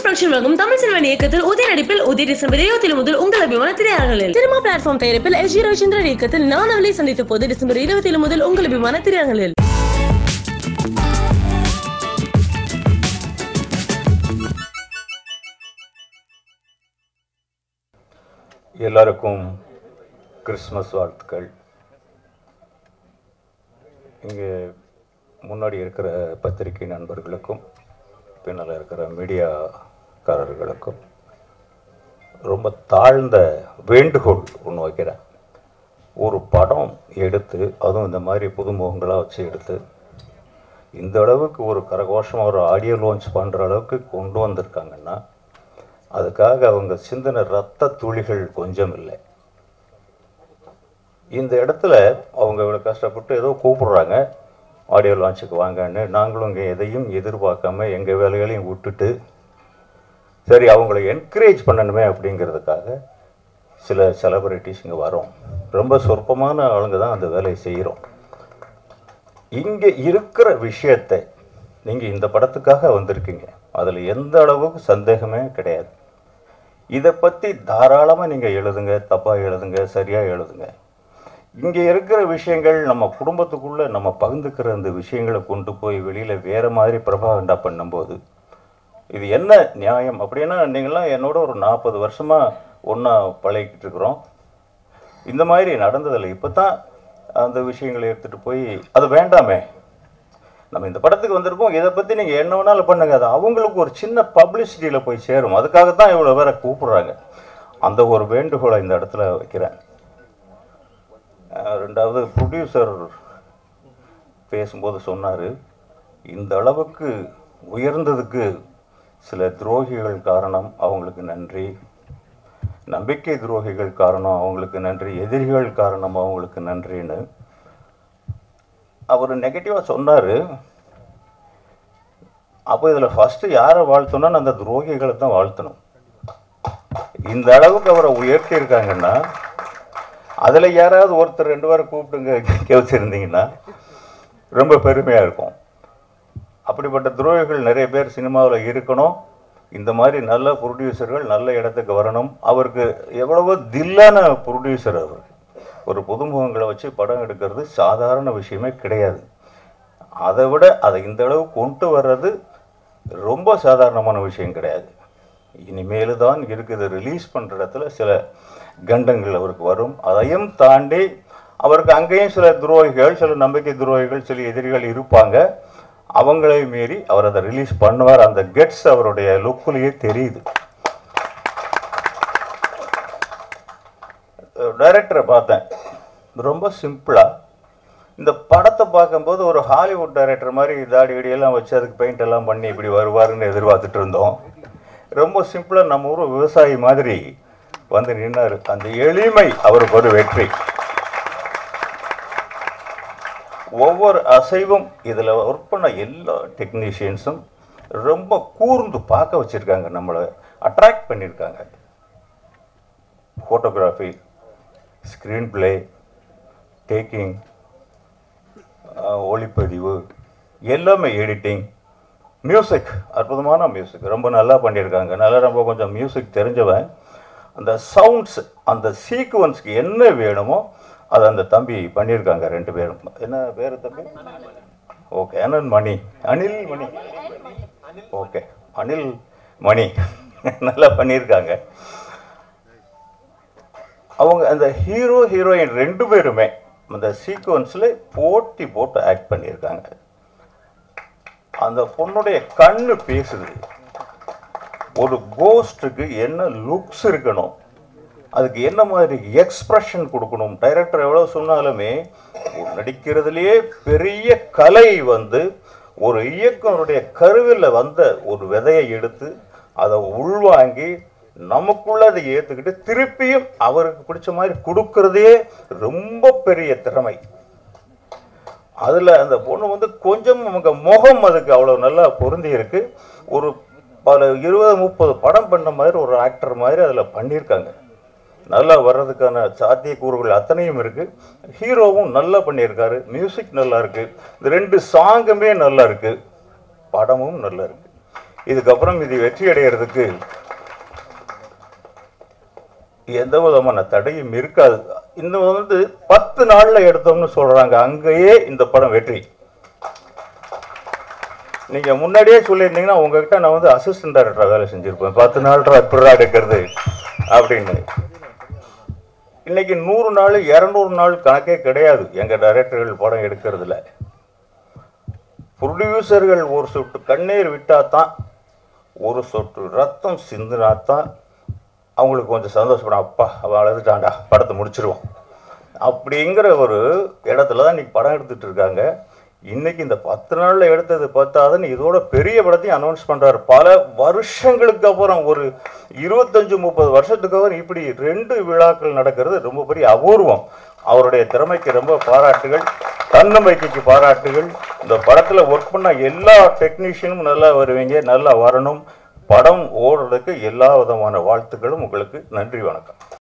production வழங்கும் தமிழ் செல்வன் இயக்கத்தில் உதய நடிப்பில் உதய டிசம்பர் இருபத்தி முதல் உங்கள் அபிமான திரையரங்களில் சினிமா பிளாட்ஃபார்ம் தயாரிப்பில் எஸ் ஜி ரவிச்சந்திரன் இயக்கத்தில் நான் அவளை சந்தித்த போது டிசம்பர் இருபத்தி முதல் உங்கள் அபிமான திரையரங்களில் எல்லாருக்கும் கிறிஸ்மஸ் வாழ்த்துக்கள் இங்கே முன்னாடி இருக்கிற பத்திரிகை நண்பர்களுக்கும் பின்னால் இருக்கிற மீடியாக்காரர்களுக்கும் ரொம்ப தாழ்ந்த வேண்டுகோள் ஒன்று வைக்கிறேன் ஒரு படம் எடுத்து அதுவும் இந்த மாதிரி புதுமுகங்களாக வச்சு எடுத்து இந்த அளவுக்கு ஒரு கரகோஷமாக ஒரு ஆடியோ லான்ச் பண்ணுற அளவுக்கு கொண்டு வந்திருக்காங்கன்னா அதுக்காக அவங்க சிந்தின ரத்த துளிகள் கொஞ்சம் இல்லை இந்த இடத்துல அவங்க இவ்வளோ கஷ்டப்பட்டு ஏதோ கூப்பிடுறாங்க ஆடியோ லான்ச்சுக்கு வாங்கன்னு நாங்களும் இங்கே எதையும் எதிர்பார்க்காம எங்கள் வேலைகளையும் விட்டுட்டு சரி அவங்கள என்கரேஜ் பண்ணணுமே அப்படிங்கிறதுக்காக சில செலிபிரிட்டிஸ் இங்கே வரோம் ரொம்ப சொற்பமான ஆளுங்க தான் அந்த வேலையை செய்கிறோம் இங்கே இருக்கிற விஷயத்தை நீங்கள் இந்த படத்துக்காக வந்திருக்கீங்க அதில் எந்த அளவுக்கு சந்தேகமே கிடையாது இதை பற்றி தாராளமாக நீங்கள் எழுதுங்க தப்பாக எழுதுங்க சரியாக எழுதுங்க இங்கே இருக்கிற விஷயங்கள் நம்ம குடும்பத்துக்குள்ளே நம்ம பகிர்ந்துக்கிற அந்த விஷயங்களை கொண்டு போய் வெளியில் வேறு மாதிரி பிரபாகண்டா பண்ணும்போது இது என்ன நியாயம் அப்படின்னா நீங்களாம் என்னோட ஒரு நாற்பது வருஷமாக ஒன்றா பழகிக்கிட்டு இருக்கிறோம் இந்த மாதிரி நடந்ததில்லை இப்போ தான் அந்த விஷயங்களை எடுத்துகிட்டு போய் அது வேண்டாமே நம்ம இந்த படத்துக்கு வந்திருக்கோம் இதை பற்றி நீங்கள் என்ன வேணாலும் பண்ணுங்க அது அவங்களுக்கு ஒரு சின்ன பப்ளிசிட்டியில் போய் சேரும் அதுக்காக தான் இவ்வளோ பேரை கூப்பிடுறாங்க அந்த ஒரு வேண்டுகோளை இந்த இடத்துல வைக்கிறேன் அஹ் ரெண்டாவது ப்ரொடியூசர் பேசும்போது சொன்னார் இந்த அளவுக்கு உயர்ந்ததுக்கு சில துரோகிகள் காரணம் அவங்களுக்கு நன்றி நம்பிக்கை துரோகிகள் காரணம் அவங்களுக்கு நன்றி எதிரிகள் காரணம் அவங்களுக்கு நன்றின்னு அவர் நெகட்டிவாக சொன்னார் அப்போ இதில் ஃபஸ்ட்டு யாரை வாழ்த்தணும்னா அந்த துரோகிகளை தான் வாழ்த்தணும் இந்த அளவுக்கு அவரை உயர்த்தியிருக்காங்கன்னா அதில் யாராவது ஒருத்தர் ரெண்டு பேரை கூப்பிட்டுங்க கேவச்சிருந்தீங்கன்னா ரொம்ப பெருமையாக இருக்கும் அப்படிப்பட்ட துரோகிகள் நிறைய பேர் சினிமாவில் இருக்கணும் இந்த மாதிரி நல்ல ப்ரொடியூசர்கள் நல்ல இடத்துக்கு வரணும் அவருக்கு எவ்வளவோ தில்லான ப்ரொடியூசர் அவர் ஒரு புதுமுகங்களை வச்சு படம் எடுக்கிறது சாதாரண விஷயமே கிடையாது அதை விட அதை இந்த அளவு கொண்டு வர்றது ரொம்ப சாதாரணமான விஷயம் கிடையாது இனிமேல் தான் இருக்குது ரிலீஸ் பண்ணுற இடத்துல சில கண்டங்கள் அவருக்கு வரும் அதையும் தாண்டி அவருக்கு அங்கேயும் சில துரோகிகள் சில நம்பிக்கை துரோகிகள் சில எதிரிகள் இருப்பாங்க அவங்களை மீறி அவர் அதை ரிலீஸ் பண்ணுவார் அந்த கெட்ஸ் அவருடைய லுக்குலேயே தெரியுது டைரக்டரை பார்த்தேன் ரொம்ப சிம்பிளாக இந்த படத்தை பார்க்கும்போது ஒரு ஹாலிவுட் டைரக்டர் மாதிரி தாடி இடியெல்லாம் வச்சு அதுக்கு பெயிண்ட் எல்லாம் பண்ணி இப்படி வருவாருன்னு எதிர்பார்த்துட்டு இருந்தோம் ரொம்ப சிம்பிளாக நம்ம ஊர் விவசாயி மாதிரி வந்து நின்னார் அந்த எளிமை அவருக்கு ஒரு வெற்றி ஒவ்வொரு அசைவும் இதில் ஒர்க் பண்ண எல்லா டெக்னீஷியன்ஸும் ரொம்ப கூர்ந்து பார்க்க வச்சுருக்காங்க நம்மளை அட்ராக்ட் பண்ணியிருக்காங்க ஃபோட்டோகிராஃபி ஸ்க்ரீன் பிளே டேக்கிங் ஒளிப்பதிவு எல்லாமே எடிட்டிங் மியூசிக் அற்புதமான மியூசிக் ரொம்ப நல்லா பண்ணியிருக்காங்க நல்லா ரொம்ப கொஞ்சம் மியூசிக் தெரிஞ்சவன் அந்த சவுண்ட்ஸ் அந்த சீக்குவன்ஸ்க்கு என்ன வேணுமோ அதை அந்த தம்பி பண்ணியிருக்காங்க ரெண்டு பேரும் என்ன பேர் தம்பி ஓகே அனன் மணி அனில் மணி ஓகே அனில் மணி நல்லா பண்ணியிருக்காங்க அவங்க அந்த ஹீரோ ஹீரோயின் ரெண்டு பேருமே அந்த சீக்வன்ஸில் போட்டி போட்டு ஆக்ட் பண்ணியிருக்காங்க அந்த பொண்ணுடைய கண்ணு பேசுது ஒரு கோஸ்ட்டுக்கு என்ன லுக்ஸ் இருக்கணும் அதுக்கு என்ன மாதிரி எக்ஸ்பிரஷன் கொடுக்கணும் டைரக்டர் எவ்வளோ சொன்னாலுமே நடிக்கிறதுலேயே பெரிய கலை வந்து ஒரு இயக்குனருடைய கருவில் வந்த ஒரு விதையை எடுத்து அதை உள்வாங்கி நமக்குள்ள அதை ஏற்றுக்கிட்டு திருப்பியும் அவருக்கு பிடிச்ச மாதிரி கொடுக்கறதே ரொம்ப பெரிய திறமை அதில் அந்த பொண்ணு வந்து கொஞ்சம் நமக்கு முகம் அதுக்கு அவ்வளோ நல்லா பொருந்தி இருக்கு ஒரு பல இருபது முப்பது படம் பண்ண மாதிரி ஒரு ஆக்டர் மாதிரி அதில் பண்ணியிருக்காங்க நல்லா வர்றதுக்கான சாத்தியக்கூறுகள் அத்தனையும் இருக்கு ஹீரோவும் நல்லா பண்ணியிருக்காரு மியூசிக் நல்லா இருக்கு இந்த ரெண்டு சாங்குமே நல்லா இருக்கு படமும் நல்லா இருக்கு இதுக்கப்புறம் இது வெற்றி அடைகிறதுக்கு எந்த விதமான தடையும் இருக்காது இன்னும் வந்து பத்து நாள்ல எடுத்தோம்னு சொல்றாங்க அங்கேயே இந்த படம் வெற்றி நீங்க முன்னாடியே சொல்லியிருந்தீங்கன்னா உங்ககிட்ட நான் வந்து அசிஸ்டன்ட் டைரக்டரா வேலை செஞ்சிருப்பேன் பத்து நாள் எப்படா எடுக்கிறது அப்படின்னு இன்னைக்கு நூறு நாள் இரநூறு நாள் கணக்கே கிடையாது எங்க டைரக்டர்கள் படம் எடுக்கிறதுல ப்ரொடியூசர்கள் ஒரு சொட்டு கண்ணீர் விட்டா தான் ஒரு சொட்டு ரத்தம் சிந்தினா தான் அவங்களுக்கு கொஞ்சம் சந்தோஷப்படும் அப்பா அவன் அழுதுட்டான்டா படத்தை முடிச்சிருவோம் அப்படிங்கிற ஒரு இடத்துல தான் இன்னைக்கு படம் எடுத்துட்டு இருக்காங்க இன்னைக்கு இந்த பத்து நாள்ல எடுத்தது பத்தாதுன்னு இதோட பெரிய படத்தையும் அனௌன்ஸ் பண்றாரு பல வருஷங்களுக்கு அப்புறம் ஒரு இருபத்தஞ்சு முப்பது வருஷத்துக்கு அப்புறம் இப்படி ரெண்டு விழாக்கள் நடக்கிறது ரொம்ப பெரிய அபூர்வம் அவருடைய திறமைக்கு ரொம்ப பாராட்டுகள் தன்னம்பிக்கைக்கு பாராட்டுகள் இந்த படத்துல ஒர்க் பண்ண எல்லா டெக்னீஷியனும் நல்லா வருவீங்க நல்லா வரணும் படம் ஓடுறதுக்கு எல்லா விதமான வாழ்த்துக்களும் உங்களுக்கு நன்றி வணக்கம்